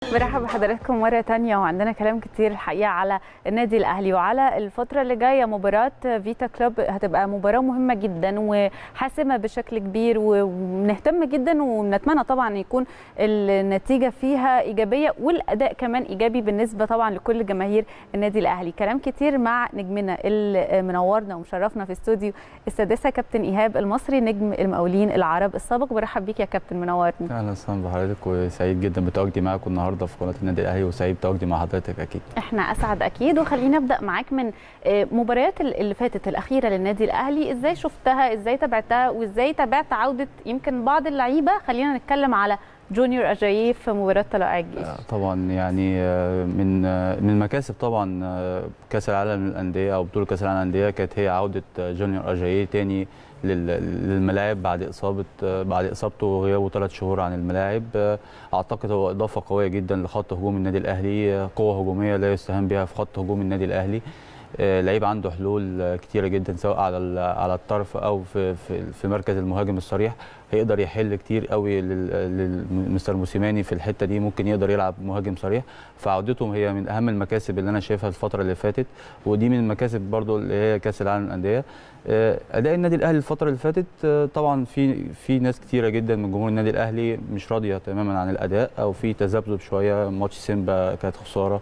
برحب بحضراتكم مرة تانية وعندنا كلام كتير الحقيقة على النادي الأهلي وعلى الفترة اللي جاية مباراة فيتا كلوب هتبقى مباراة مهمة جدا وحاسمة بشكل كبير ونهتم جدا ونتمنى طبعا يكون النتيجة فيها إيجابية والأداء كمان إيجابي بالنسبة طبعا لكل جماهير النادي الأهلي كلام كتير مع نجمنا اللي منورنا ومشرفنا في استوديو السادسة كابتن إيهاب المصري نجم المقاولين العرب السابق برحب بيك يا كابتن منورني اهلا وسهلا بحضرتك وسعيد جدا بتواجدي معاكم النهارده في قناه النادي الاهلي وسعيد بتواجدي مع حضرتك اكيد احنا اسعد اكيد وخلينا ابدا معاك من مباريات اللي فاتت الاخيره للنادي الاهلي ازاي شفتها ازاي تابعتها وازاي تابعت عوده يمكن بعض اللعيبه خلينا نتكلم على جونيور اجاييه في مباراه طلائع الجيش طبعا يعني من من المكاسب طبعا كاس العالم للانديه او بطوله كاس العالم للانديه كانت هي عوده جونيور اجاييه تاني للملاعب بعد اصابه بعد اصابته وغيابه ثلاث شهور عن الملاعب اعتقد هو اضافه قويه جدا لخط هجوم النادي الاهلي قوه هجوميه لا يستهان بها في خط هجوم النادي الاهلي لعيب عنده حلول كتيره جدا سواء على على الطرف او في في, في مركز المهاجم الصريح هيقدر يحل كتير قوي للمستر موسيماني في الحته دي ممكن يقدر يلعب مهاجم صريح فعودتهم هي من اهم المكاسب اللي انا شايفها الفتره اللي فاتت ودي من المكاسب برضو اللي هي كاس العالم للانديه اداء النادي الاهلي الفتره اللي فاتت طبعا في في ناس كتيره جدا من جمهور النادي الاهلي مش راضيه تماما عن الاداء او في تذبذب شويه ماتش سيمبا كانت خساره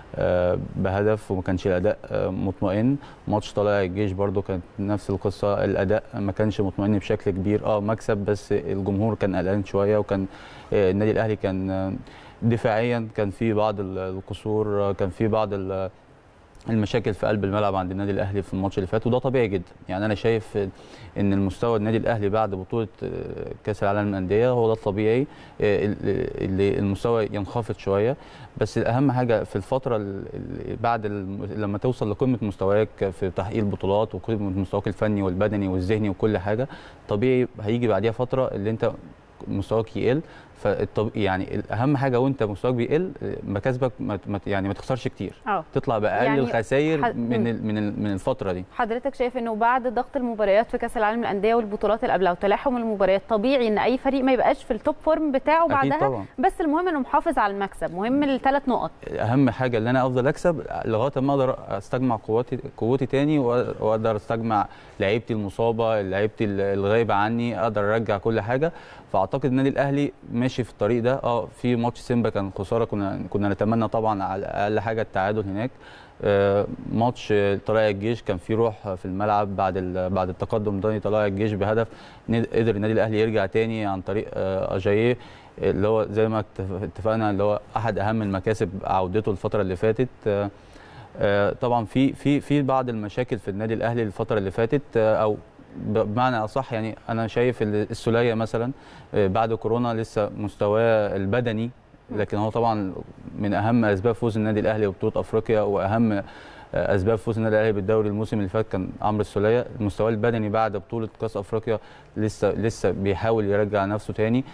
بهدف وما كانش الاداء مطمئن ماتش طلائع الجيش برده كانت نفس القصه الاداء ما كانش مطمئن بشكل كبير اه مكسب بس الجمهور كان قلقان شويه وكان النادي الاهلي كان دفاعيا كان في بعض القصور كان في بعض المشاكل في قلب الملعب عند النادي الاهلي في الماتش اللي فات وده طبيعي جدا يعني انا شايف ان المستوى النادي الاهلي بعد بطوله كاس العالم للانديه هو ده الطبيعي اللي المستوى ينخفض شويه بس الاهم حاجه في الفتره اللي بعد لما توصل لقمه مستواك في تحقيق البطولات وقمه مستواك الفني والبدني والذهني وكل حاجه طبيعي هيجي بعديها فتره اللي انت مستواك يقل فالطب يعني اهم حاجه وانت مستواك بيقل مكاسبك ما يعني ما تخسرش كتير أوه. تطلع باقل يعني الخسائر حد... من ال من ال من الفتره دي حضرتك شايف انه بعد ضغط المباريات في كاس العالم للانديه والبطولات اللي قبلها وتلاحم المباريات طبيعي ان اي فريق ما يبقاش في التوب فورم بتاعه بعدها طبعا. بس المهم انه محافظ على المكسب مهم الثلاث نقط اهم حاجه ان انا افضل اكسب لغايه ما اقدر استجمع قوتي قوتي تاني واقدر استجمع لعيبتي المصابه لعيبتي الغايبه عني اقدر ارجع كل حاجه فاعتقد النادي الاهلي ماشي في الطريق ده اه في ماتش سيمبا كان خساره كنا كنا نتمنى طبعا على اقل حاجه التعادل هناك آه ماتش طلائع الجيش كان في روح في الملعب بعد بعد التقدم ده طلائع الجيش بهدف قدر النادي الاهلي يرجع تاني عن طريق آه اجاييه اللي هو زي ما اتفقنا اللي هو احد اهم المكاسب عودته الفتره اللي فاتت آه آه طبعا في في في بعض المشاكل في النادي الاهلي الفتره اللي فاتت آه او بمعنى اصح يعني انا شايف السوليه مثلا بعد كورونا لسه مستواه البدني لكن هو طبعا من اهم اسباب فوز النادي الاهلي ببطوله افريقيا واهم اسباب فوز النادي الاهلي بالدوري الموسم اللي فات كان عمرو السوليه مستواه البدني بعد بطوله كاس افريقيا لسه لسه بيحاول يرجع نفسه تاني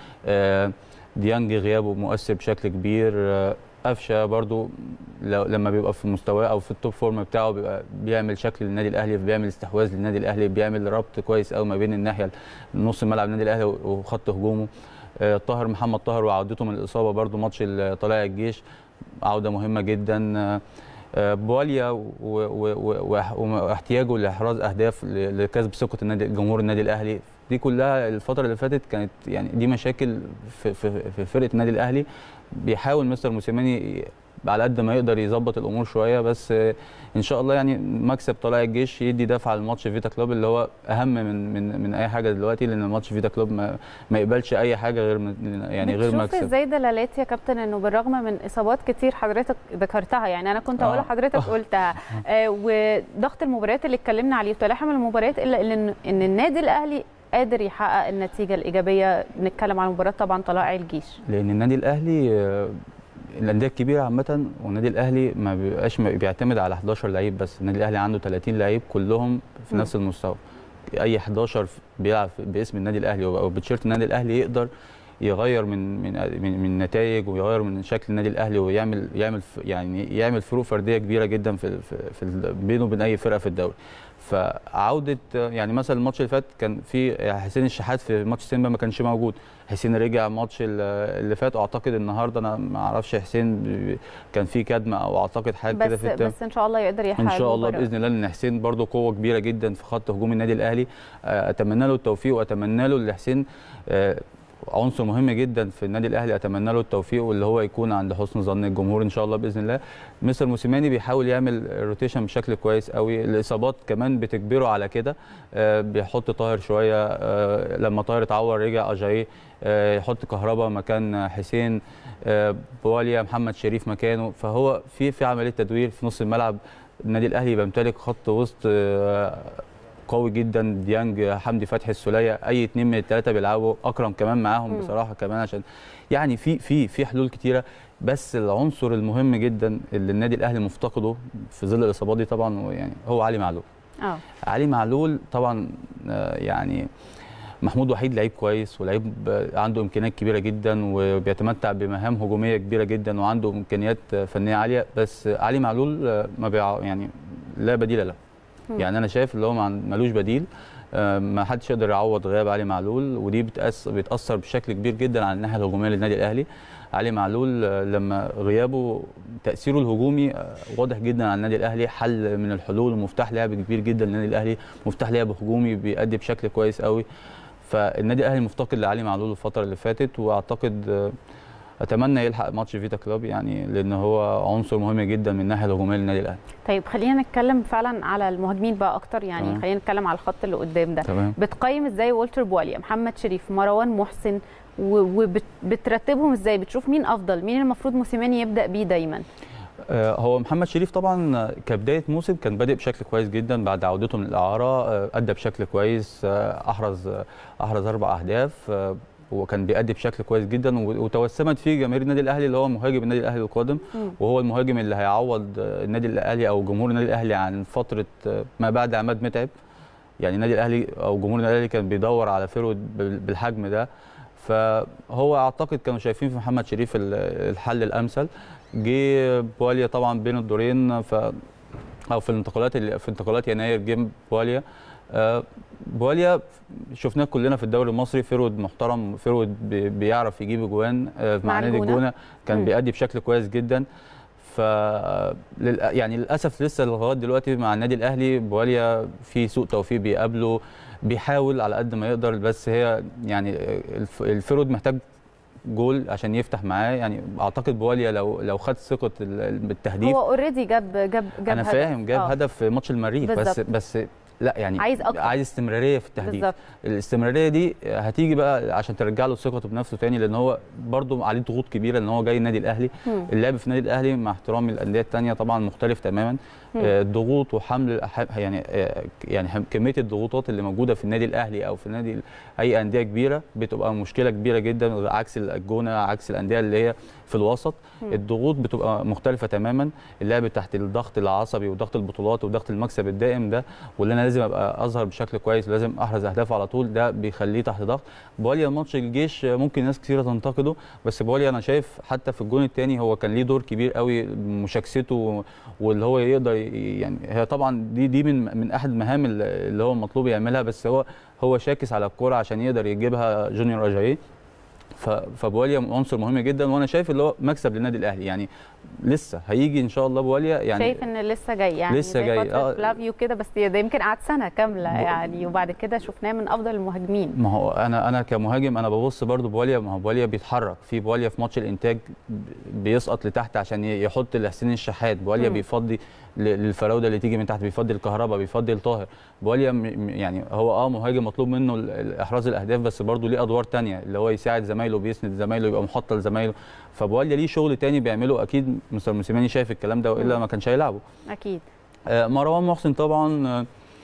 ديانج غيابه مؤثر بشكل كبير قفشه برضو لما بيبقى في مستواه او في التوب فورم بتاعه بيبقى بيعمل شكل للنادي الاهلي بيعمل استحواذ للنادي الاهلي بيعمل ربط كويس قوي ما بين الناحيه نص ملعب النادي الاهلي وخط هجومه طاهر محمد طاهر وعودته من الاصابه برضو ماتش طلائع الجيش عوده مهمه جدا بواليا واحتياجه لاحراز اهداف لكسب ثقه النادي جمهور النادي الاهلي دي كلها الفتره اللي فاتت كانت يعني دي مشاكل في, في, في فرقه النادي الاهلي بيحاول مستر موسيماني على قد ما يقدر يظبط الامور شويه بس ان شاء الله يعني مكسب طلائع الجيش يدي دفعه لماتش فيتا كلوب اللي هو اهم من من من اي حاجه دلوقتي لان ماتش فيتا كلوب ما, ما يقبلش اي حاجه غير يعني غير مكسب بتشوف ازاي دلالات يا كابتن انه بالرغم من اصابات كتير حضرتك ذكرتها يعني انا كنت اقول حضرتك قلتها آه وضغط المباريات اللي اتكلمنا عليه وتلاحم المباريات الا ان ان النادي الاهلي قادر يحقق النتيجه الايجابيه بنتكلم عن مباراه طبعا طلائع الجيش لان النادي الاهلي الانديه الكبيره عامه والنادي الاهلي ما بيبقاش بيعتمد على 11 لعيب بس النادي الاهلي عنده 30 لعيب كلهم في م. نفس المستوى اي 11 بيلعب باسم النادي الاهلي او بتشيرت النادي الاهلي يقدر يغير من من من, من نتائج ويغير من شكل النادي الاهلي ويعمل يعمل ف- يعني يعمل فروق فرديه كبيره جدا في في, في ال- بينه وبين اي فرقه في الدوري فعوده يعني مثلا الماتش اللي فات كان في حسين الشحات في ماتش سيمبا ما كانش موجود حسين رجع ماتش ال- اللي فات واعتقد النهارده انا ما اعرفش حسين ب- كان في كدمه او اعتقد حاجه كده بس في التم بس ان شاء الله يقدر يحقق ان شاء الله المباراة. باذن الله لان حسين برضو قوه كبيره جدا في خط هجوم النادي الاهلي آه، اتمنى له التوفيق واتمنى له اللي حسين آه، عنصر مهم جدا في النادي الاهلي اتمنى له التوفيق واللي هو يكون عند حسن ظن الجمهور ان شاء الله باذن الله مستر موسيماني بيحاول يعمل روتيشن بشكل كويس قوي الاصابات كمان بتجبره على كده آه، بيحط طاهر شويه آه، لما طاهر اتعور رجع اجاي آه، يحط كهربا مكان حسين آه، بواليا محمد شريف مكانه فهو في في عمليه تدوير في نص الملعب النادي الاهلي بيمتلك خط وسط آه، قوي جدا ديانج حمدي فتحي السوليه اي اتنين من الثلاثه بيلعبوا اكرم كمان معاهم مم. بصراحه كمان عشان يعني في في في حلول كتيره بس العنصر المهم جدا اللي النادي الاهلي مفتقده في ظل الاصابات دي طبعا هو يعني هو علي معلول اه علي معلول طبعا آه، يعني محمود وحيد لعيب كويس ولعيب آه، عنده امكانيات كبيره جدا وبيتمتع بمهام هجوميه كبيره جدا وعنده امكانيات آه، فنيه عاليه بس علي معلول آه، ما بيع يعني لا بديل له مم. يعني انا شايف اللي هو ما عن- ملوش بديل آه، ما حدش يقدر يعوض غياب علي معلول ودي بتأثر بتاثر بشكل كبير جدا على الناحيه الهجوميه للنادي الاهلي علي معلول آه، لما غيابه تاثيره الهجومي آه، واضح جدا على النادي الاهلي حل من الحلول ومفتاح لعب كبير جدا للنادي الاهلي مفتاح لعب هجومي بيأدي بشكل كويس قوي فالنادي الاهلي مفتقد لعلي معلول الفتره اللي فاتت واعتقد آه، اتمنى يلحق ماتش فيتا كلوب يعني لان هو عنصر مهم جدا من الناحيه الهجوميه للنادي الاهلي طيب خلينا نتكلم فعلا على المهاجمين بقى اكتر يعني تمام. خلينا نتكلم على الخط اللي قدام ده تمام بتقيم ازاي والتر بواليا محمد شريف مروان محسن وبترتبهم ازاي بتشوف مين افضل مين المفروض موسيماني يبدا بيه دايما آه، هو محمد شريف طبعا كبدايه موسم كان بادئ بشكل كويس جدا بعد عودته من الاعاره آه، ادى بشكل كويس آه، احرز احرز اربع اهداف آه، وكان بيأدي بشكل كويس جدا و- وتوسمت فيه جماهير النادي الاهلي اللي هو مهاجم النادي الاهلي القادم مم. وهو المهاجم اللي هيعوض آه، النادي الاهلي او جمهور النادي الاهلي عن فتره آه، ما بعد عماد متعب يعني النادي الاهلي او جمهور النادي الاهلي كان بيدور على فيرود بال- بالحجم ده فهو اعتقد كانوا شايفين في محمد شريف ال- الحل الامثل جه بواليا طبعا بين الدورين ف او في الانتقالات اللي في انتقالات يناير جه بواليا آه، بواليا شفناه كلنا في الدوري المصري فيرود محترم فيرود بي- بيعرف يجيب اجوان آه، مع مع نادي الجونة. الجونه كان مم. بيأدي بشكل كويس جدا ف لل- يعني للاسف لسه لغايه دلوقتي مع النادي الاهلي بواليا في سوء توفيق بيقابله بيحاول على قد ما يقدر بس هي يعني الف- الفيرود محتاج جول عشان يفتح معاه يعني اعتقد بواليا لو لو خد ثقه ال- التهديف هو اوريدي جاب جاب جاب انا هدف. فاهم جاب آه. هدف في ماتش المريخ بس بالظبط. بس لا يعني عايز أكتر. عايز استمراريه في التهديف بالظبط الاستمراريه دي هتيجي بقى عشان ترجع له ثقته بنفسه تاني لان هو برده عليه ضغوط كبيره لان هو جاي النادي الاهلي مم. اللعب في النادي الاهلي مع احترامي الانديه الثانيه طبعا مختلف تماما مم. آه، الضغوط وحمل الأح- يعني آه، يعني هم- كميه الضغوطات اللي موجوده في النادي الاهلي او في نادي اي انديه كبيره بتبقى مشكله كبيره جدا عكس الجونه عكس الانديه اللي هي في الوسط مم. الضغوط بتبقى مختلفه تماما اللعب تحت الضغط العصبي وضغط البطولات وضغط المكسب الدائم ده واللي انا لازم ابقى اظهر بشكل كويس لازم احرز اهداف على طول ده بيخليه تحت ضغط بواليا ماتش الجيش ممكن ناس كثيره تنتقده بس بواليا انا شايف حتى في الجون الثاني هو كان ليه دور كبير قوي مشاكسته واللي هو يقدر ي- يعني هي طبعا دي دي من من احد مهام اللي هو مطلوب يعملها بس هو هو شاكس على الكوره عشان يقدر يجيبها جونيور اجاييه ف- فبواليا عنصر مهم جدا وانا شايف اللي هو مكسب للنادي الاهلي يعني لسه هيجي ان شاء الله بواليا يعني شايف ان لسه جاي يعني لسه زي جاي، فترة آه. فلافيو كده بس ده يمكن قعد سنه كامله ب- يعني وبعد كده شفناه من افضل المهاجمين ما هو انا انا كمهاجم انا ببص برضو بواليا ما هو بواليا بيتحرك في بواليا في ماتش الانتاج ب- بيسقط لتحت عشان ي- يحط لحسين الشحات بواليا مم. بيفضي ل- للفراوده اللي تيجي من تحت بيفضي الكهرباء بيفضي الطاهر بواليا م- م- يعني هو اه مهاجم مطلوب منه ال- ال- احراز الاهداف بس برضو ليه ادوار تانية اللي هو يساعد زمايله بيسند زمايله يبقى محط لزمايله فبواليا ليه شغل تاني بيعمله اكيد مستر موسيماني شايف الكلام ده والا مم. ما كانش هيلعبه اكيد آه، مروان محسن طبعا آه،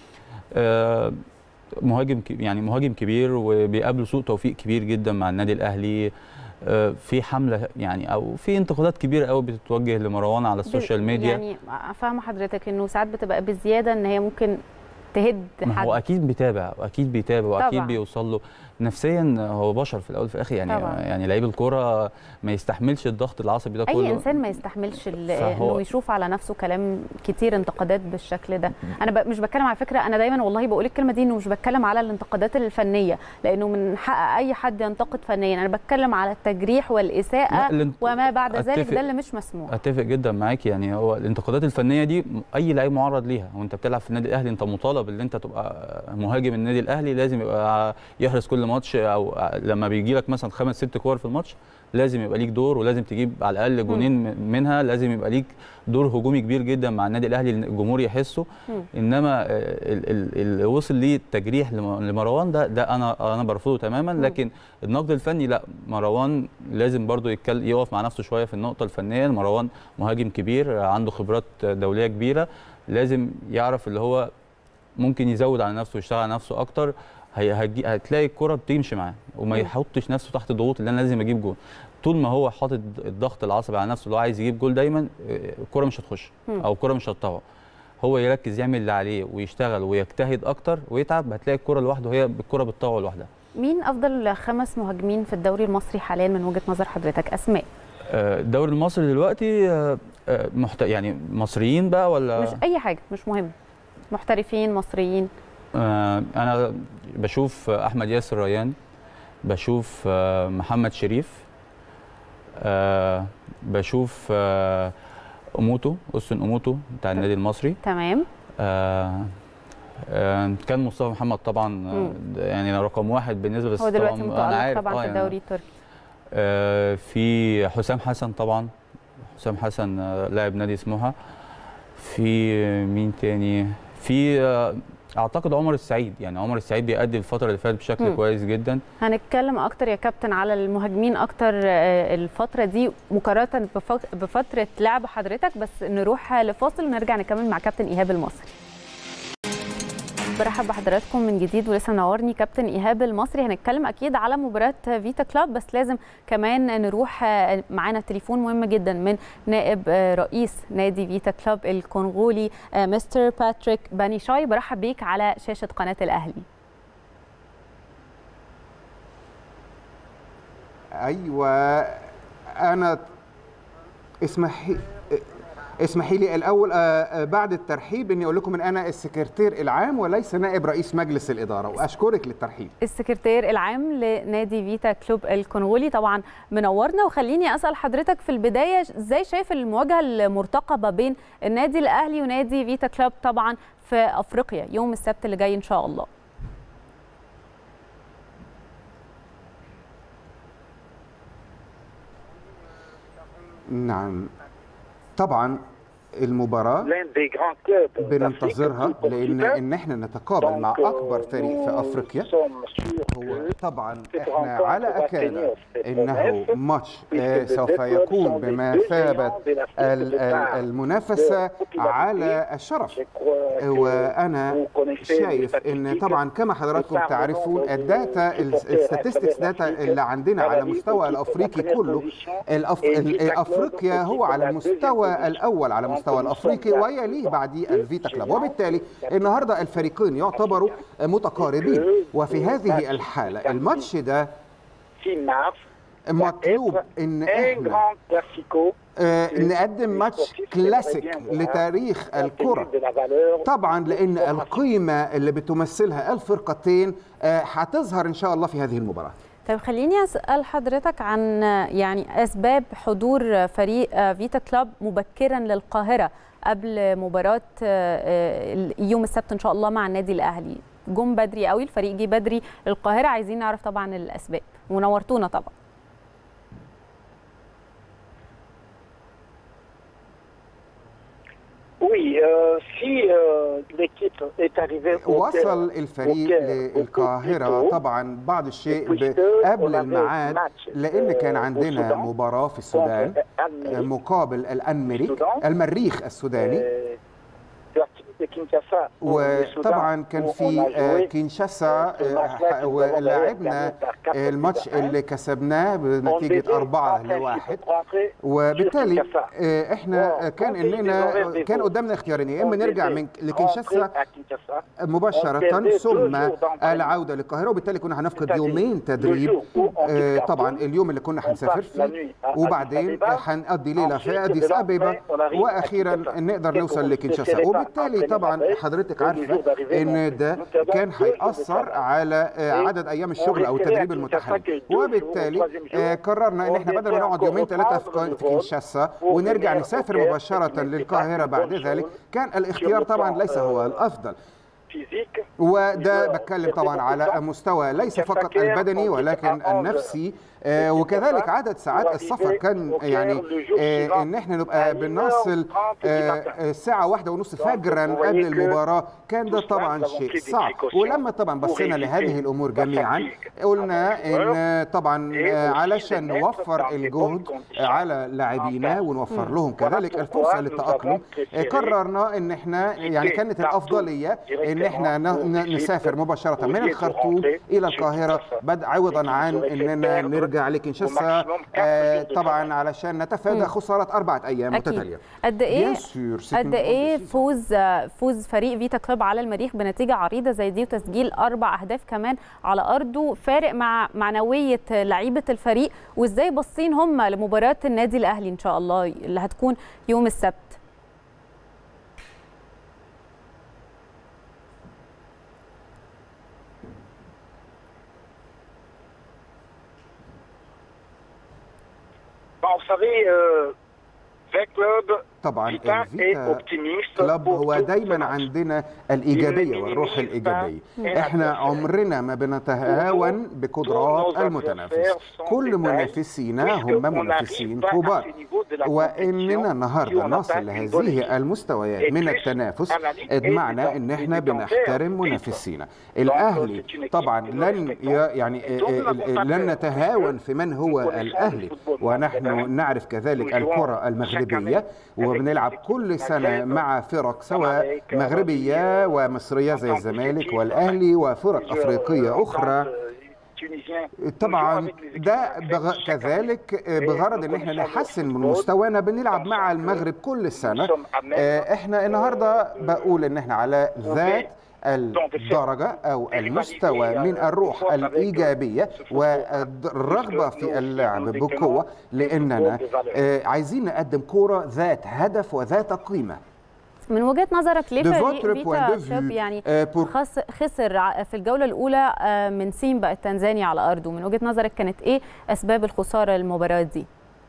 آه، مهاجم ك- يعني مهاجم كبير وبيقابله سوء توفيق كبير جدا مع النادي الاهلي آه، في حمله يعني او في انتقادات كبيره قوي بتتوجه لمروان على السوشيال ميديا يعني فاهمه حضرتك انه ساعات بتبقى بزياده ان هي ممكن تهد ما حد هو اكيد بيتابع واكيد بيتابع واكيد طبعاً. بيوصل له نفسيا هو بشر في الاول وفي الاخر يعني طبعاً. يعني لعيب الكوره ما يستحملش الضغط العصبي ده كله اي انسان ما يستحملش ال- فهو- انه يشوف على نفسه كلام كتير انتقادات بالشكل ده انا ب... مش بتكلم على فكره انا دايما والله بقول الكلمه دي انه مش بتكلم على الانتقادات الفنيه لانه من حق اي حد ينتقد فنيا انا بتكلم على التجريح والاساءه لا، الانت- وما بعد ذلك أتفق. ده اللي مش مسموح اتفق جدا معاك يعني هو الانتقادات الفنيه دي اي لعيب معرض ليها وانت بتلعب في النادي الاهلي انت مطالب ان انت تبقى مهاجم النادي الاهلي لازم يبقى يحرز كل ماتش او لما بيجي لك مثلا خمس ست كور في الماتش لازم يبقى ليك دور ولازم تجيب على الاقل جونين منها لازم يبقى ليك دور هجومي كبير جدا مع النادي الاهلي إن الجمهور يحسه مم. انما آه، ال- ال- اللي وصل ليه التجريح لم- لمروان ده ده انا انا برفضه تماما لكن النقد الفني لا مروان لازم برضو يتكلم يقف مع نفسه شويه في النقطه الفنيه مروان مهاجم كبير عنده خبرات دوليه كبيره لازم يعرف اللي هو ممكن يزود على نفسه ويشتغل على نفسه اكتر هي هتجي هتلاقي الكره بتمشي معاه وما مم. يحطش نفسه تحت ضغوط اللي انا لازم اجيب جول طول ما هو حاطط الضغط العصبي على نفسه اللي هو عايز يجيب جول دايما آه، الكره مش هتخش مم. او الكره مش هتطوع هو يركز يعمل اللي عليه ويشتغل ويجتهد اكتر ويتعب هتلاقي الكره لوحده هي الكره بتطوع لوحدها مين افضل خمس مهاجمين في الدوري المصري حاليا من وجهه نظر حضرتك اسماء آه، الدوري المصري دلوقتي آه، آه، محت... يعني مصريين بقى ولا مش اي حاجه مش مهم محترفين مصريين آه، انا بشوف احمد ياسر ريان بشوف آه، محمد شريف آه، بشوف آه، اموتو اسن اموتو بتاع النادي المصري تمام آه، آه، كان مصطفى محمد طبعا آه، مم. يعني رقم واحد بالنسبه هو للستام. دلوقتي أنا متالق عارف، طبعا آه، في يعني الدوري التركي آه، في حسام حسن طبعا حسام حسن آه، لاعب نادي سموحه في مين تاني في آه، اعتقد عمر السعيد يعني عمر السعيد بيأدي الفتره اللي فاتت بشكل مم. كويس جدا هنتكلم اكتر يا كابتن على المهاجمين اكتر آه، الفتره دي مقارنه بف- بفتره لعب حضرتك بس نروح لفاصل ونرجع نكمل مع كابتن ايهاب المصري برحب بحضراتكم من جديد ولسه منورني كابتن ايهاب المصري هنتكلم اكيد على مباراه فيتا كلاب بس لازم كمان نروح آه، معانا تليفون مهم جدا من نائب آه، رئيس نادي فيتا كلاب الكونغولي آه، مستر باتريك بانيشاي برحب بيك على شاشه قناه الاهلي ايوه انا اسمحي اسمحي لي الاول آه، آه، بعد الترحيب اني اقول لكم ان انا السكرتير العام وليس نائب رئيس مجلس الاداره واشكرك للترحيب السكرتير العام لنادي فيتا كلوب الكونغولي طبعا منورنا وخليني اسال حضرتك في البدايه ازاي شايف المواجهه المرتقبه بين النادي الاهلي ونادي فيتا كلوب طبعا في افريقيا يوم السبت اللي جاي ان شاء الله نعم طبعا المباراه l'un des grands clubs بننتظرها d'Afrique, لان Portugal. ان احنا نتقابل مع Donc, اكبر euh, فريق في nous افريقيا sommes sûrs هو que طبعا cette احنا rencontre على va اكاد tenir ses انه promesses, ماتش puisque آه، les سوف deux clubs يكون sont des deux بمثابه géants de l'Afrique ال- de ال- par المنافسه leur popularité. على الشرف Je crois que وانا vous connaissez شايف les ان statistiques. طبعا كما حضراتكم Nous تعرفون savons الداتا que supporters الستاتستكس à travers داتا l'Afrique اللي عندنا على travaillent مستوى pour الافريقي la première كله position الأف... et ال- Vita Club افريقيا هو occupe على la المستوى deuxième الاول على position. المستوى Donc, nous الافريقي sommes ويليه là بعديه deux الفيتا كلاب géants. وبالتالي النهارده الفريقين يعتبروا متقاربين وفي هذه الحاله الماتش ده qui mars مطلوب ان un احنا grand classico آه، نقدم ماتش كلاسيك لتاريخ الكره de la valeur طبعا لان القيمه اللي بتمثلها الفرقتين آه، هتظهر ان شاء الله في هذه المباراه طيب خليني اسال حضرتك عن يعني اسباب حضور فريق فيتا كلاب مبكرا للقاهره قبل مباراه يوم السبت ان شاء الله مع النادي الاهلي جم بدري قوي الفريق جه بدري القاهره عايزين نعرف طبعا الاسباب ونورتونا طبعا Oui, euh, si euh, l'équipe est arrivée au وصل الفريق للقاهرة طبعا بعض الشيء ب- قبل الميعاد لأن كان عندنا مباراة في السودان آه، مقابل الأنمريك المريخ السوداني de Kinshasa au Soudan, وطبعا كان où on في a آه، joué كينشاسا ce match-là آه، qui nous avons ولعبنا gagné par quatre آه، الماتش buts à un. اللي كسبناه on بنتيجة était أربعة en لواحد principe rentrer sur وبالتالي Kinshasa. آه، احنا Bon, كان on était اننا des horaires كان des قدامنا اختيارين يا On اما نرجع devait من rentrer لكنشاسا à Kinshasa. مباشرة perdait ثم deux jours d'entraînement. العودة للقاهرة وبالتالي كنا هنفقد C'est-à-dire يومين le تدريب jour où on آه، quitte طبعا Khartoum, اليوم اللي كنا on هنسافر passe la فيه nuit à وبعدين Addis Abeba. هنقضي ليلة في Ensuite, أديس de là, أبيبا après, on arrive à وأخيرا Kinshasa. نقدر Et نوصل pour لكنشاسا laisser les وبالتالي temps طبعا après حضرتك le عارفة jour d'arrivée, إن donc, ده nous avons كان deux jours de هيأثر travail. على آه، Et عدد أيام on الشغل أو restait التدريب à المتاح Kinshasa لنا que deux jours, وبالتالي au troisième jour, آه، قررنا إن on احنا بدل ما était نقعد encore يومين ثلاثة reprendre في le في vol كنشاسا pour ونرجع venir نسافر au Caire, مباشرة ce qui n'était للقاهرة pas une بعد bonne ذلك chose كان الاختيار sur le طبعا plan, ليس هو آه، الأفضل physique. وده joueurs بتكلم étaient طبعا beaucoup على temps. مستوى ليس كان فقط فاكر البدني on ولكن était à النفسي آه، Et وكذلك Kinshasa عدد ساعات pour السفر arriver كان au Caire يعني le jour آه، suivant ان احنا نبقى à بنصل 1h30 du آه، matin. آه، الساعة واحدة ونص Donc, فجرا vous voyez قبل que المباراة كان ده tout cela, طبعا nous avons شيء pris des صعب précautions ولما طبعا pour بصينا éviter لهذه الأمور la جميعا fatigue قلنا à nos ان طبعا et آه، aussi علشان de mettre نوفر dans des الجهد bonnes conditions على لاعبينا en place. ونوفر لهم Voilà كذلك pourquoi الفرصة nous للتأقلم avons préféré آه، قررنا ان احنا يعني quitter كانت Khartoum الأفضلية ان احنا ن- directement ن- au نسافر Égypte مباشرة au من lieu de الخرطوم rentrer إلى sur القاهرة Kinshasa. بد عوضا Et qui عن nous aurait fait اننا perdre نرجع au لكنشاسا maximum quatre آه، jours de طبعا travail. علشان نتفادى خسارة أربعة أيام أكيد. متتالية قد ايه Bien sûr, c'est قد une ايه grande décision. فوز فوز فريق فيتا كلوب على المريخ بنتيجه عريضه زي دي وتسجيل اربع اهداف كمان على ارضه فارق مع معنويه لعيبه الفريق وازاي باصين هم لمباراه النادي الاهلي ان شاء الله اللي هتكون يوم السبت Bon, vous savez, euh, Vec Club, طبعا Vita est الفيتا optimiste. كلاب pour هو tout ce دايما match. عندنا الايجابيه والروح الايجابيه احنا عمرنا ما بنتهاون بقدرات المتنافس كل منافسينا هم منافسين كبار واننا النهارده نصل لهذه المستويات من التنافس معنى ان احنا بنحترم منافسينا الاهلي طبعا لن ي- يعني لن نتهاون في من هو الاهلي ونحن نعرف كذلك الكره المغربيه وبنلعب كل سنه مع فرق سواء مغربيه ومصريه زي الزمالك والاهلي وفرق افريقيه اخرى طبعا ده بغ... كذلك بغرض ان احنا نحسن من مستوانا بنلعب مع المغرب كل سنه آه، احنا النهارده بقول ان احنا على ذات الدرجة أو المستوى من الروح الإيجابية والرغبة في اللعب بقوة لأننا آه، عايزين نقدم كرة ذات هدف وذات قيمة من وجهه نظرك ليه De فريق votre point de فيتا كلوب vue, يعني آه، pour- خس خسر ع- في الجوله الاولى آه، من سيمبا التنزاني على ارضه من وجهه نظرك كانت ايه اسباب الخساره المباراه دي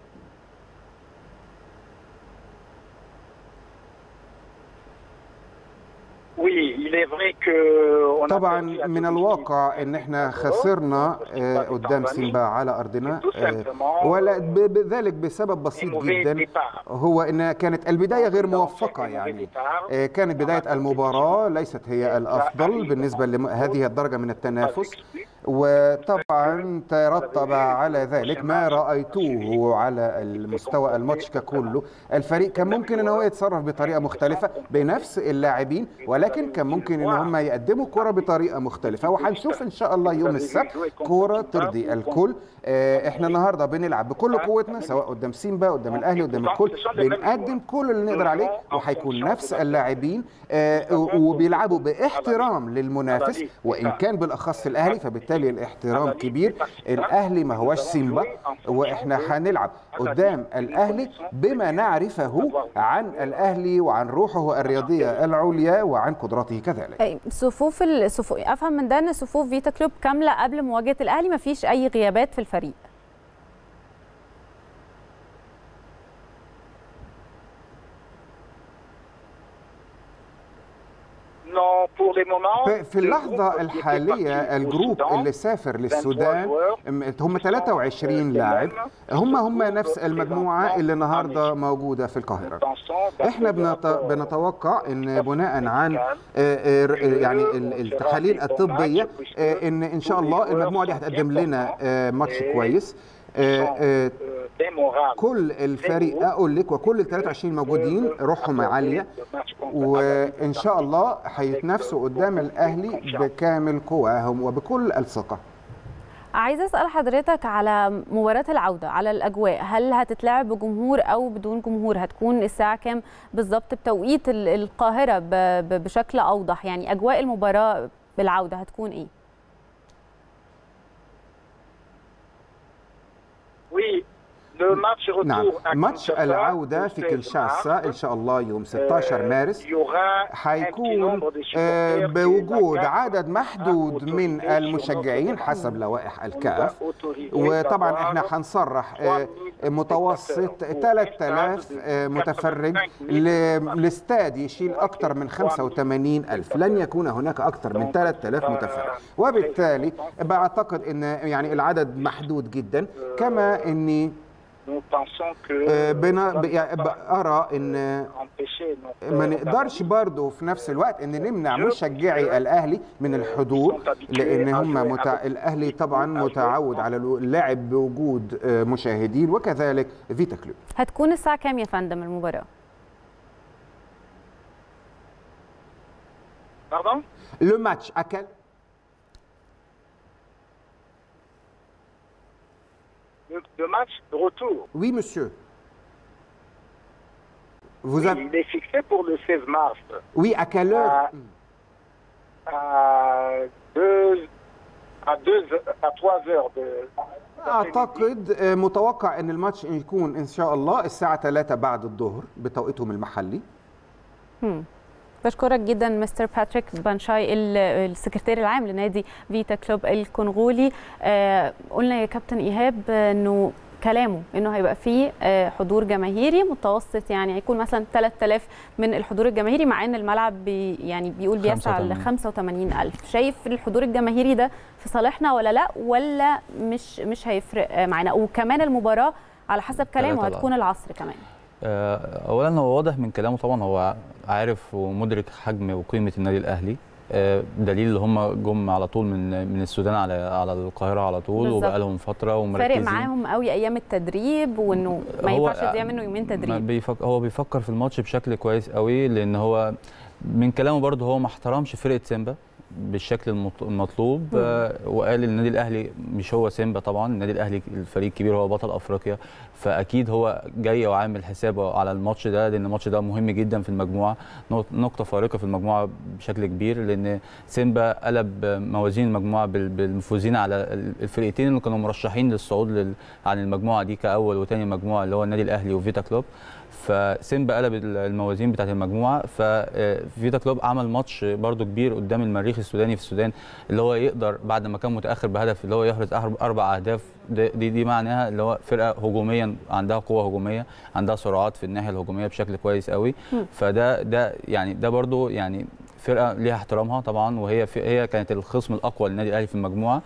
Oui, il est vrai que on a طبعا perdu à من domicile. الواقع ان احنا خسرنا آه، قدام سيمبا على ارضنا Tout آه، simplement, ولا ب- بذلك بسبب بسيط mauvais جدا départ. هو ان كانت البدايه غير Donc, موفقه un mauvais يعني départ. آه، كانت بدايه المباراه ليست هي الافضل بالنسبه لهذه الدرجه من التنافس وطبعا ترتب على ذلك ما رايتوه على المستوى الماتش ككله الفريق كان ممكن ان هو يتصرف بطريقه مختلفه بنفس اللاعبين ولكن كان ممكن ان هم يقدموا كره بطريقه مختلفه وهنشوف ان شاء الله يوم السبت كره ترضي الكل آه، احنا النهارده بنلعب بكل قوتنا سواء قدام سيمبا قدام الاهلي قدام الكل بنقدم كل اللي نقدر عليه وهيكون نفس اللاعبين آه، وبيلعبوا باحترام للمنافس وان كان بالاخص الاهلي فبالتالي الاحترام كبير الاهلي ما هوش سيمبا واحنا هنلعب قدام الاهلي بما نعرفه عن الاهلي وعن روحه الرياضيه العليا وعن قدراته كذلك أي، صفوف الصفوف افهم من ده ان صفوف فيتا كلوب كامله قبل مواجهه الاهلي ما فيش اي غيابات في الفريق Non, pour les moments, في- في le اللحظة groupe qui était الحالية parti au الجروب Soudan, اللي سافر 23 للسودان joueurs, م- هم 23 لاعب هم هم نفس المجموعة اللي النهاردة موجودة في القاهرة pensons, احنا بنت... بنتوقع ان بناء عن آه، آه، يعني ال- التحاليل الطبية آه، ان ان شاء الله المجموعة دي هتقدم لنا آه، ماتش كويس آه، آه، euh, démorables. كل الفريق اقول لك وكل ال 23 موجودين روحهم عاليه وان شاء الله هيتنافسوا قدام الاهلي بكامل قواهم وبكل الثقه عايزه اسال حضرتك على مباراه العوده على الاجواء هل هتتلعب بجمهور او بدون جمهور هتكون الساعه كام بالظبط بتوقيت ال- القاهره ب- ب- بشكل اوضح يعني اجواء المباراه بالعوده هتكون ايه Oui, le match retour نعم à ماتش Kinshasa, العودة le في 16 كنشاسا mars. إن شاء الله يوم 16 مارس Il y aura un petit هيكون nombre de آه، supporters que بوجود la CAF عدد a محدود من autorisé sur المشجعين notre حسب لوائح On nous a الكاف autorisé وطبعا d'avoir احنا هنصرح آه، متوسط 3000 آه، متفرج ل- لاستاد يشيل اكثر من 85 الف لن يكون هناك اكثر من 3000 متفرج وبالتالي بعتقد ان يعني العدد محدود جدا كما اني Nous pensons que آه، بنا ça ne ب- يعني peut pas ارى ان empêcher notre ما نقدرش برضه في نفس الوقت ان نمنع مشجعي الاهلي من الحضور لان هم متع... الاهلي طبعا متعود على اللعب بوجود آه، مشاهدين وكذلك فيتا كلوب هتكون الساعه كام يا فندم المباراه Pardon لو ماتش اكل le, le match de retour. وي مسيو Vous Oui, avez... Il est fixé pour le 16 mars Oui, à quelle heure à, à, deux, à, deux, à 3 heures de اعتقد آه، متوقع ان الماتش يكون ان شاء الله الساعه 3 بعد الظهر بتوقيتهم المحلي بشكرك جدا مستر باتريك بانشاي ال- السكرتير العام لنادي فيتا كلوب الكونغولي آه، قلنا يا كابتن ايهاب آه، انه كلامه انه هيبقى فيه آه، حضور جماهيري متوسط يعني هيكون مثلا 3000 من الحضور الجماهيري مع ان الملعب بي يعني بيقول بيسعى ل 85. 85000 شايف الحضور الجماهيري ده في صالحنا ولا لا ولا مش مش هيفرق آه، معانا وكمان المباراه على حسب كلامه تلاتة هتكون العصر كمان آه، اولا هو واضح من كلامه طبعا هو عارف ومدرك حجم وقيمه النادي الاهلي آه، دليل اللي هم جم على طول من من السودان على على القاهره على طول بالظبط. وبقى لهم فتره فارق ومركزين معاهم قوي ايام التدريب وانه ما هو- ينفعش يضيع منه يومين ما تدريب بيفك... هو بيفكر في الماتش بشكل كويس قوي لان هو من كلامه برضه هو ما احترمش فرقه سيمبا بالشكل المط- المطلوب آه وقال النادي الاهلي مش هو سيمبا طبعا النادي الاهلي الفريق الكبير هو بطل افريقيا فاكيد هو جاي وعامل حسابه على الماتش ده لان الماتش ده مهم جدا في المجموعه نقط- نقطه فارقه في المجموعه بشكل كبير لان سيمبا قلب موازين المجموعه بال- بالمفوزين على الفرقتين اللي كانوا مرشحين للصعود لل... عن المجموعه دي كاول وتاني مجموعه اللي هو النادي الاهلي وفيتا كلوب فسيمبا قلب الموازين بتاعت المجموعه ففيتا كلوب عمل ماتش برده كبير قدام المريخ السوداني في السودان اللي هو يقدر بعد ما كان متاخر بهدف اللي هو يحرز أرب- اربع اهداف ده- دي دي معناها اللي هو فرقه هجوميا عندها قوه هجوميه عندها سرعات في الناحيه الهجوميه بشكل كويس قوي فده ده يعني ده برده يعني فرقه ليها احترامها طبعا وهي في هي كانت الخصم الاقوى للنادي الاهلي في المجموعه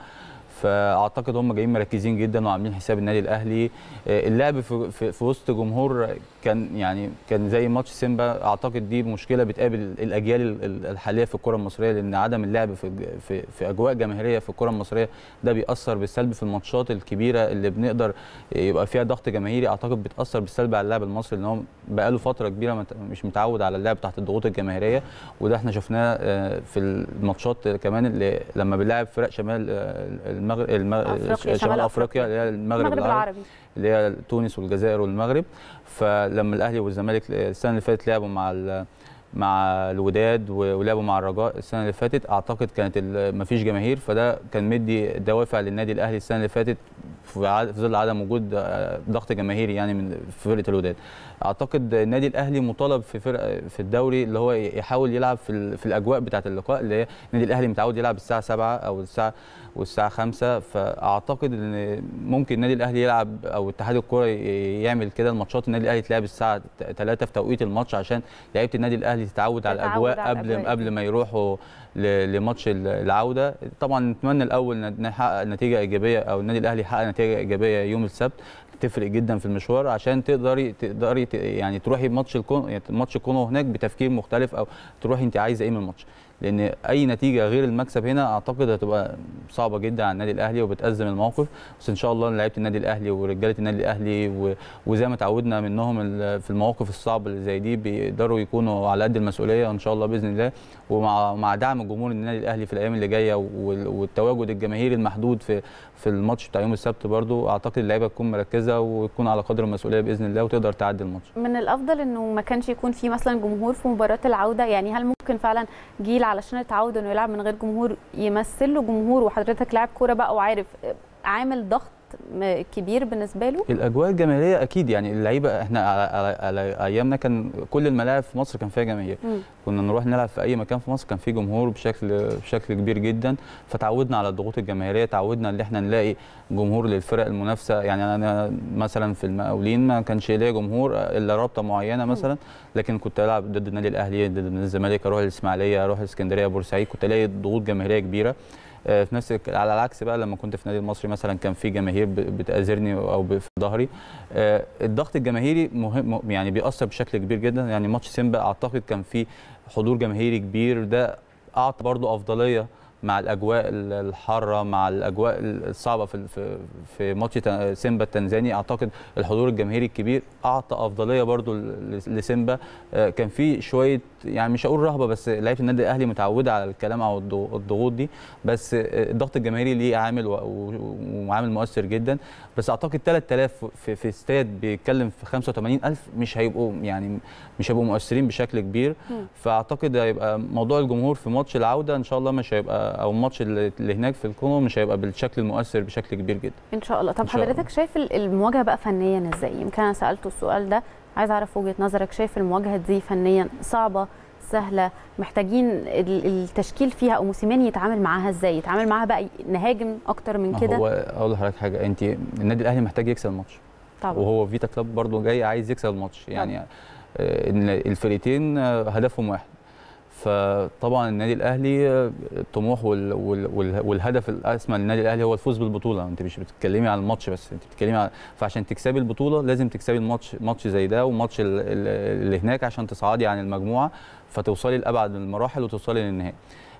فاعتقد هم جايين مركزين جدا وعاملين حساب النادي الاهلي آه، اللعب في, في, في وسط جمهور كان يعني كان زي ماتش سيمبا اعتقد دي مشكله بتقابل الاجيال ال- ال- الحاليه في الكره المصريه لان عدم اللعب في في, في اجواء جماهيريه في الكره المصريه ده بيأثر بالسلب في الماتشات الكبيره اللي بنقدر يبقى فيها ضغط جماهيري اعتقد بتأثر بالسلب على اللاعب المصري لان هو بقاله فتره كبيره مت- مش متعود على اللعب تحت الضغوط الجماهيريه وده احنا شفناه آه، في الماتشات كمان اللي لما بنلعب فرق شمال آه، المغرب أفريقيا، شمال شمال أفريقيا. افريقيا اللي هي المغرب, المغرب العربي اللي هي تونس والجزائر والمغرب فلما الاهلي والزمالك السنه اللي فاتت لعبوا مع ال- مع الوداد و- ولعبوا مع الرجاء السنه اللي فاتت اعتقد كانت ال- مفيش جماهير فده كان مدي دوافع للنادي الاهلي السنه اللي فاتت في عد- في ظل عدم وجود آه، ضغط جماهيري يعني من في فرقه الوداد اعتقد النادي الاهلي مطالب في فرقه في الدوري اللي هو يحاول يلعب في ال- في الاجواء بتاعه اللقاء اللي هي النادي الاهلي متعود يلعب الساعه 7 او الساعه والساعه 5 فاعتقد ان ممكن النادي الاهلي يلعب او اتحاد الكوره ي- يعمل كده الماتشات النادي الاهلي تلعب الساعه 3 في توقيت الماتش عشان لعيبه النادي الاهلي تتعود على تتعود الاجواء على قبل الأجواء. قبل ما يروحوا ل- لماتش ال- العوده طبعا نتمنى الاول ن- نحقق نتيجه ايجابيه او النادي الاهلي يحقق نتيجه ايجابيه يوم السبت تفرق جدا في المشوار عشان تقدري تقدري ت- يعني تروحي ماتش الكون يعني ماتش الكونو هناك بتفكير مختلف او تروحي انت عايزه ايه من الماتش لان اي نتيجه غير المكسب هنا اعتقد هتبقى صعبه جدا على النادي الاهلي وبتازم الموقف بس ان شاء الله لعيبه النادي الاهلي ورجاله النادي الاهلي و- وزي ما تعودنا منهم ال- في المواقف الصعبه اللي زي دي بيقدروا يكونوا على قد المسؤوليه ان شاء الله باذن الله ومع مع دعم جمهور النادي الاهلي في الايام اللي جايه وال- والتواجد الجماهيري المحدود في في الماتش بتاع يوم السبت برضو اعتقد اللعيبه تكون مركزه وتكون على قدر المسؤوليه باذن الله وتقدر تعدي الماتش من الافضل انه ما كانش يكون في مثلا جمهور في مباراه العوده يعني هل ممكن فعلا جيل علشان اتعود انه يلعب من غير جمهور يمثل له جمهور وحضرتك لاعب كوره بقى وعارف عامل ضغط م- كبير بالنسبه له الاجواء الجماهيريه اكيد يعني اللعيبه احنا على, على, على ايامنا كان كل الملاعب في مصر كان فيها جماهير مم. كنا نروح نلعب في اي مكان في مصر كان فيه جمهور بشكل بشكل كبير جدا فتعودنا على الضغوط الجماهيريه تعودنا ان احنا نلاقي جمهور للفرق المنافسه يعني انا مثلا في المقاولين ما كانش ليا جمهور الا رابطه معينه مثلا لكن كنت العب ضد النادي الاهلي ضد النادي الزمالك اروح الاسماعيليه اروح الاسكندريه بورسعيد كنت الاقي ضغوط جماهيريه كبيره آه، في نفس الك- على العكس بقى لما كنت في النادي المصري مثلا كان في جماهير ب- بتأذرني او ب- في ظهري آه، الضغط الجماهيري مهم يعني بيأثر بشكل كبير جدا يعني ماتش سيمبا اعتقد كان في حضور جماهيري كبير ده اعطى برضو افضليه مع الاجواء ال- الحاره مع الاجواء الصعبه في في في ماتش تا- سيمبا التنزاني اعتقد الحضور الجماهيري الكبير اعطى افضليه برضو ل- لسيمبا آه، كان في شويه يعني مش هقول رهبه بس لعيبه النادي الاهلي متعوده على الكلام او الضغ- الضغوط دي بس آه، الضغط الجماهيري ليه عامل و- و- وعامل مؤثر جدا بس اعتقد 3000 في في استاد بيتكلم في 85000 مش هيبقوا يعني مش هيبقوا مؤثرين بشكل كبير مم. فاعتقد هيبقى موضوع الجمهور في ماتش العوده ان شاء الله مش هيبقى او الماتش اللي اللي هناك في الكونغو مش هيبقى بالشكل المؤثر بشكل كبير جدا ان شاء الله طب إن شاء الله. حضرتك شايف ال- المواجهه بقى فنيا ازاي يمكن انا سالته السؤال ده عايز اعرف وجهه نظرك شايف المواجهه دي فنيا صعبه سهله محتاجين ال- التشكيل فيها او موسيماني يتعامل معاها ازاي يتعامل معاها بقى نهاجم اكتر من ما كده هو اقول لحضرتك حاجه انت النادي الاهلي محتاج يكسب الماتش طبعا وهو فيتا كلوب برضه جاي عايز يكسب الماتش يعني آه، ان الفرقتين آه، هدفهم واحد فطبعا النادي الاهلي آه، الطموح وال وال وال والهدف الاسمى للنادي الاهلي هو الفوز بالبطوله انت مش بتتكلمي على الماتش بس انت بتتكلمي على فعشان تكسبي البطوله لازم تكسبي الماتش ماتش زي ده وماتش ال- ال- اللي هناك عشان تصعدي عن المجموعه فتوصلي لابعد المراحل وتوصلي للنهائي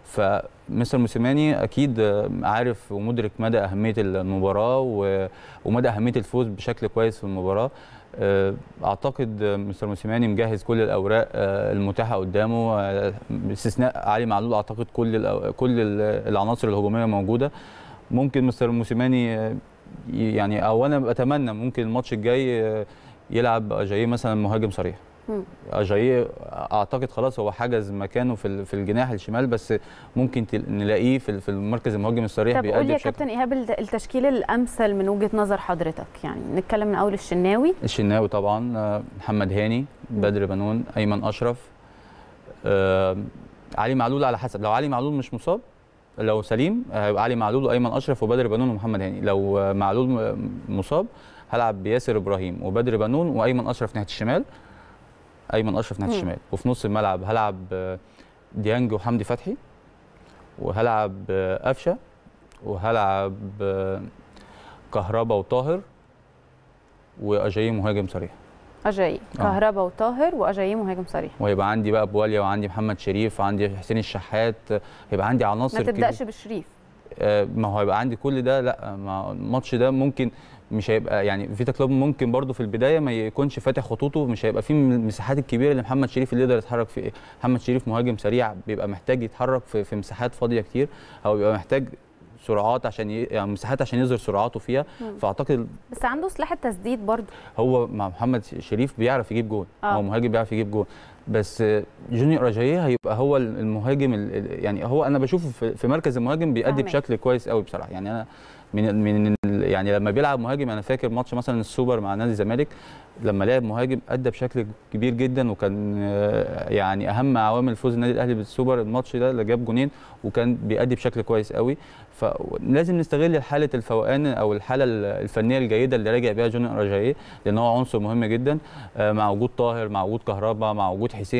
فمستر موسيماني اكيد آه، عارف ومدرك مدى اهميه المباراه و- ومدى اهميه الفوز بشكل كويس في المباراه آه، اعتقد آه، مستر موسيماني مجهز كل الاوراق آه، المتاحه قدامه آه، باستثناء علي معلول اعتقد كل الأو- كل ال- العناصر الهجوميه موجوده ممكن مستر موسيماني آه، ي- يعني او انا بتمنى ممكن الماتش الجاي آه، يلعب اجاييه مثلا مهاجم صريح مم. اجاييه اعتقد خلاص هو حجز مكانه في ال- في الجناح الشمال بس ممكن تل- نلاقيه في ال- في المركز المهاجم الصريح طب قول بيأدي لي يا بشكل كابتن ايهاب الت- التشكيل الامثل من وجهه نظر حضرتك يعني نتكلم من اول الشناوي الشناوي طبعا آه، محمد هاني بدر بنون ايمن اشرف آه، علي معلول على حسب لو علي معلول مش مصاب لو سليم هيبقى علي معلول وايمن اشرف وبدر بنون ومحمد هاني لو آه، معلول م- مصاب هلعب بياسر ابراهيم وبدر بنون وايمن اشرف ناحيه الشمال ايمن اشرف ناحيه مم. الشمال وفي نص الملعب هلعب آه، ديانج وحمدي فتحي وهلعب آه، قفشه وهلعب آه، كهربا وطاهر واجاي مهاجم صريح اجاي آه. كهربا وطاهر واجاي مهاجم صريح وهيبقى عندي بقى بواليا وعندي محمد شريف وعندي حسين الشحات هيبقى عندي عناصر ما كده. تبداش بشريف آه، ما هو هيبقى عندي كل ده لا ما الماتش ده ممكن مش هيبقى يعني فيتا كلوب ممكن برضو في البدايه ما يكونش فاتح خطوطه مش هيبقى فيه المساحات الكبيره اللي محمد شريف اللي يقدر يتحرك في محمد شريف مهاجم سريع بيبقى محتاج يتحرك في, في مساحات فاضيه كتير او بيبقى محتاج سرعات عشان ي... يعني مساحات عشان يظهر سرعاته فيها مم. فاعتقد بس عنده سلاح التسديد برضه هو مع محمد شريف بيعرف يجيب جون آه. هو مهاجم بيعرف يجيب جون بس جونيور اجاييه هيبقى هو المهاجم ال- ال- يعني هو انا بشوفه في- في مركز المهاجم بيأدي فاهمك. بشكل كويس قوي بصراحه يعني انا من من ال- يعني لما بيلعب مهاجم انا فاكر ماتش مثلا السوبر مع نادي الزمالك لما لعب مهاجم ادى بشكل كبير جدا وكان آه، يعني اهم عوامل فوز النادي الاهلي بالسوبر الماتش ده اللي جاب جونين وكان بيأدي بشكل كويس قوي فلازم نستغل حاله الفوقان او الحاله الفنيه الجيده اللي راجع بيها جونيور اجاييه لان هو عنصر مهم جدا آه، مع وجود طاهر مع وجود كهربا مع وجود حسين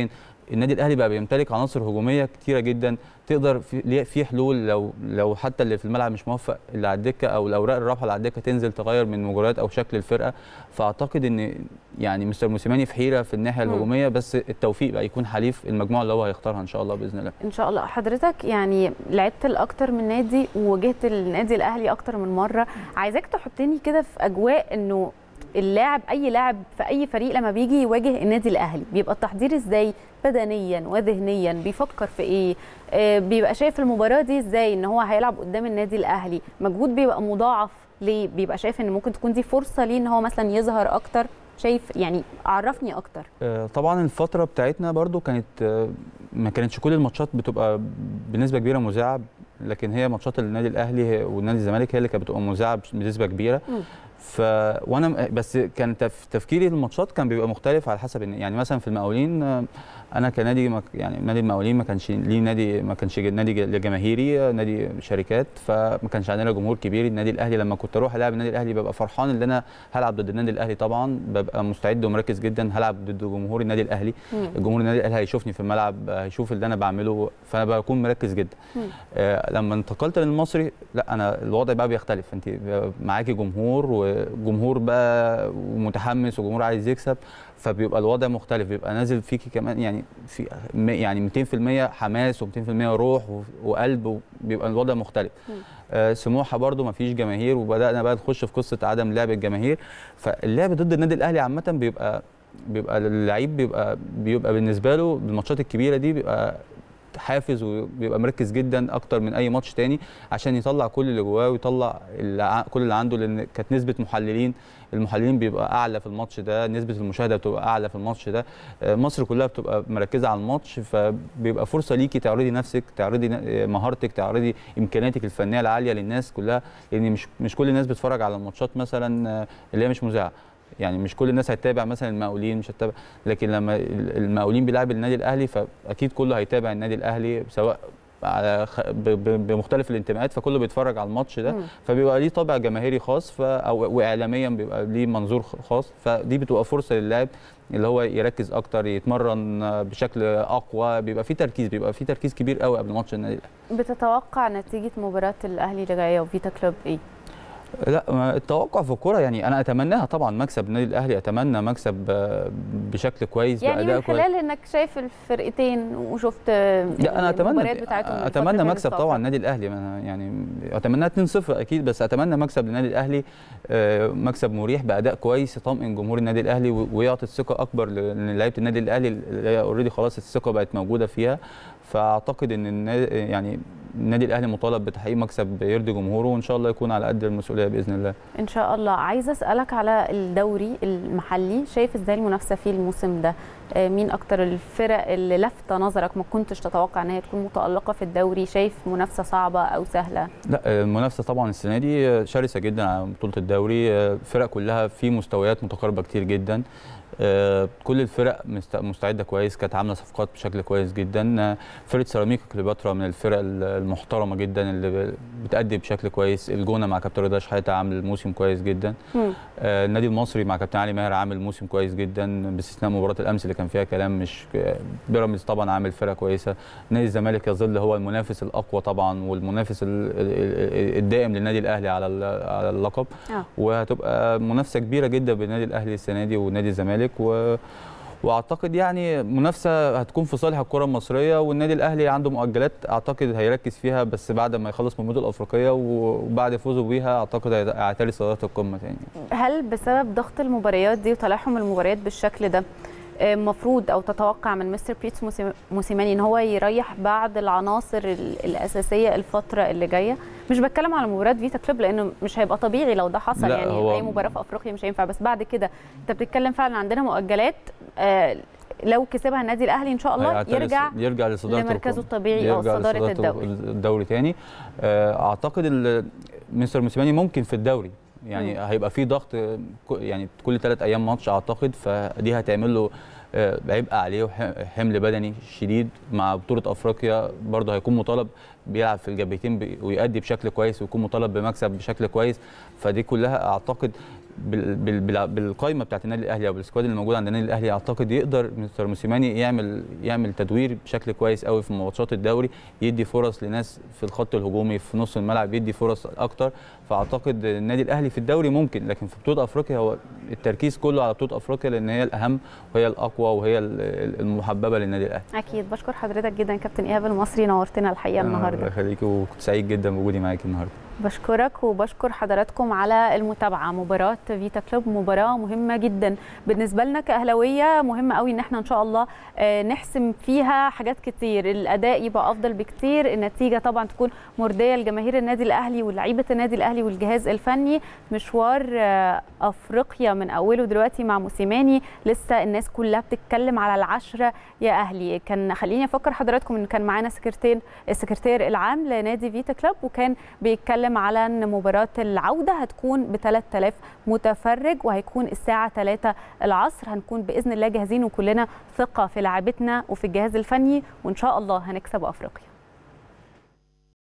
النادي الاهلي بقى بيمتلك عناصر هجوميه كتيره جدا تقدر في ليه- في حلول لو لو حتى اللي في الملعب مش موفق اللي على الدكه او الاوراق الرابحه اللي على الدكه تنزل تغير من مجريات او شكل الفرقه فاعتقد ان يعني مستر موسيماني في حيره في الناحيه مم. الهجوميه بس التوفيق بقى يكون حليف المجموعه اللي هو هيختارها ان شاء الله باذن الله ان شاء الله حضرتك يعني لعبت لاكتر من نادي وواجهت النادي الاهلي اكتر من مره عايزاك تحطني كده في اجواء انه اللاعب اي لاعب في اي فريق لما بيجي يواجه النادي الاهلي بيبقى التحضير ازاي بدنيا وذهنيا بيفكر في ايه آه، بيبقى شايف المباراه دي ازاي ان هو هيلعب قدام النادي الاهلي مجهود بيبقى مضاعف ليه بيبقى شايف ان ممكن تكون دي فرصه ليه ان هو مثلا يظهر اكتر شايف يعني عرفني اكتر آه، طبعا الفتره بتاعتنا برضو كانت آه، ما كانتش كل الماتشات بتبقى بنسبه كبيره مذاعه لكن هي ماتشات النادي الاهلي هي- والنادي الزمالك هي اللي كانت بتبقى مذاعه بنسبه كبيره مم. ف وانا بس كان تف... تفكيري للماتشات كان بيبقى مختلف على حسب إن- يعني مثلا في المقاولين آه، انا كنادي ما- يعني نادي المقاولين ما كانش ليه نادي ما كانش نادي ج- جماهيري آه، نادي شركات فما كانش عندنا جمهور كبير النادي الاهلي لما كنت اروح العب النادي الاهلي ببقى فرحان ان انا هلعب ضد النادي الاهلي طبعا ببقى مستعد ومركز جدا هلعب ضد جمهور النادي الاهلي مم. الجمهور النادي الاهلي هيشوفني في الملعب هيشوف اللي انا بعمله فانا بكون مركز جدا مم. آه لما انتقلت للمصري لا انا الوضع بقى بيختلف انت معاكي جمهور وجمهور بقى ومتحمس وجمهور عايز يكسب فبيبقى الوضع مختلف بيبقى نازل فيكي كمان يعني في م- يعني 200% حماس و200% روح و- وقلب بيبقى الوضع مختلف مم. آه سموحه برده ما فيش جماهير وبدانا بقى نخش في قصه عدم لعب الجماهير فاللعب ضد النادي الاهلي عامه بيبقى بيبقى اللعيب بيبقى بيبقى بالنسبه له بالماتشات الكبيره دي بيبقى حافز وبيبقى مركز جدا اكتر من اي ماتش تاني عشان يطلع كل اللي جواه ويطلع اللي ع- كل اللي عنده لان كانت نسبه محللين المحللين بيبقى اعلى في الماتش ده نسبه المشاهده بتبقى اعلى في الماتش ده آه، مصر كلها بتبقى مركزه على الماتش فبيبقى فرصه ليكي تعرضي نفسك تعرضي ن- آه، مهارتك تعرضي امكانياتك الفنيه العاليه للناس كلها لان مش مش كل الناس بتتفرج على الماتشات مثلا آه، اللي هي مش مذاعه يعني مش كل الناس هتتابع مثلا المقاولين مش هتتابع لكن لما ال- المقاولين بيلعب النادي الاهلي فاكيد كله هيتابع النادي الاهلي سواء على خ- ب- ب- بمختلف الانتماءات فكله بيتفرج على الماتش ده مم. فبيبقى ليه طابع جماهيري خاص ف او واعلاميا بيبقى ليه منظور خ- خاص فدي بتبقى فرصه للاعب اللي هو يركز اكتر يتمرن بشكل اقوى بيبقى في تركيز بيبقى في تركيز كبير قوي قبل ماتش النادي الاهلي بتتوقع نتيجه مباراه الاهلي اللي جايه وفيتا كلوب ايه لا ما التوقع في الكوره يعني انا اتمناها طبعا مكسب النادي الاهلي اتمنى مكسب آه، بشكل كويس يعني باداء من كويس خلال انك شايف الفرقتين وشفت لا انا اتمنى المباريات بتاعتهم الفترة اتمنى اللي مكسب فاتت. طبعا النادي الاهلي ما أنا يعني اتمنى 2-0 اكيد بس اتمنى مكسب للنادي الاهلي آه، مكسب مريح باداء كويس يطمئن جمهور النادي الاهلي و- ويعطي الثقه اكبر ل- لعيبه النادي الاهلي اللي هي اوريدي خلاص الثقه بقت موجوده فيها فاعتقد ان النادي يعني النادي الاهلي مطالب بتحقيق مكسب يرضي جمهوره وان شاء الله يكون على قد المسؤوليه باذن الله ان شاء الله عايزه اسالك على الدوري المحلي شايف ازاي المنافسه فيه الموسم ده آه، مين اكتر الفرق اللي لفت نظرك ما كنتش تتوقع ان هي تكون متالقه في الدوري شايف منافسه صعبه او سهله لا المنافسه طبعا السنه دي شرسه جدا على بطوله الدوري الفرق كلها في مستويات متقاربه كتير جدا آه، كل الفرق مست- مستعده كويس كانت عامله صفقات بشكل كويس جدا آه، فرقه سيراميكا كليوباترا من الفرق المحترمه جدا اللي ب- بتأدي بشكل كويس الجونه مع كابتن رضا شحاته عامل موسم كويس جدا مم. آه، النادي المصري مع كابتن علي ماهر عامل موسم كويس جدا باستثناء مباراه الامس اللي كان فيها كلام مش بيراميدز طبعا عامل فرقه كويسه نادي الزمالك يظل هو المنافس الاقوى طبعا والمنافس ال- ال- ال- الدائم للنادي الاهلي على ال- على اللقب آه. وهتبقى منافسه كبيره جدا بين النادي الاهلي السنه دي ونادي الزمالك و واعتقد يعني منافسه هتكون في صالح الكره المصريه والنادي الاهلي عنده مؤجلات اعتقد هيركز فيها بس بعد ما يخلص من المدن الافريقيه وبعد فوزه بيها اعتقد هيعتري صداره القمه تاني هل بسبب ضغط المباريات دي وتلاحم المباريات بالشكل ده المفروض او تتوقع من مستر بيتس موسي- موسيماني ان هو يريح بعض العناصر ال- الاساسيه الفتره اللي جايه مش بتكلم على مباراه فيتا كلوب لانه مش هيبقى طبيعي لو ده حصل لا، يعني هو- اي مباراه في افريقيا مش هينفع بس بعد كده انت بتتكلم فعلا عندنا مؤجلات آه، لو كسبها النادي الاهلي ان شاء الله هيعتري- يرجع يرجع لصداره لمركزه القمة. الطبيعي او يرجع صداره لصدارة الدوري الدوري تاني آه، اعتقد ال- مستر موسيماني ممكن في الدوري يعني مم. هيبقى في ضغط آه، ك- يعني كل ثلاث ايام ماتش اعتقد فدي هتعمل له آه، عبء عليه وحمل بدني شديد مع بطوله افريقيا برضه هيكون مطالب بيلعب في الجبهتين بي- ويأدي بشكل كويس ويكون مطالب بمكسب بشكل كويس فدي كلها اعتقد بال- بال- بال- بالقائمه بتاعت النادي الاهلي او بالسكواد اللي موجود عند النادي الاهلي اعتقد يقدر مستر موسيماني يعمل يعمل تدوير بشكل كويس قوي في ماتشات الدوري يدي فرص لناس في الخط الهجومي في نص الملعب يدي فرص اكتر فاعتقد النادي الاهلي في الدوري ممكن لكن في بطوله افريقيا هو التركيز كله على بطوله افريقيا لان هي الاهم وهي الاقوى وهي ال- المحببه للنادي الاهلي اكيد بشكر حضرتك جدا كابتن ايهاب المصري نورتنا الحقيقه الله النهارده يخليكي وكنت سعيد جدا بوجودي معاكي النهارده بشكرك وبشكر حضراتكم على المتابعه مباراه فيتا كلوب مباراه مهمه جدا بالنسبه لنا كاهلاويه مهم قوي ان احنا ان شاء الله آه، نحسم فيها حاجات كتير الاداء يبقى افضل بكتير النتيجه طبعا تكون مرضيه لجماهير النادي الاهلي ولاعيبه النادي الاهلي والجهاز الفني مشوار آه، افريقيا من اوله دلوقتي مع موسيماني لسه الناس كلها بتتكلم على العشره يا اهلي كان خليني افكر حضراتكم ان كان معانا سكرتير السكرتير العام لنادي فيتا كلوب وكان بيتكلم على ان مباراه العوده هتكون ب 3000 متفرج وهيكون الساعه 3 العصر هنكون باذن الله جاهزين وكلنا ثقه في لاعبتنا وفي الجهاز الفني وان شاء الله هنكسب افريقيا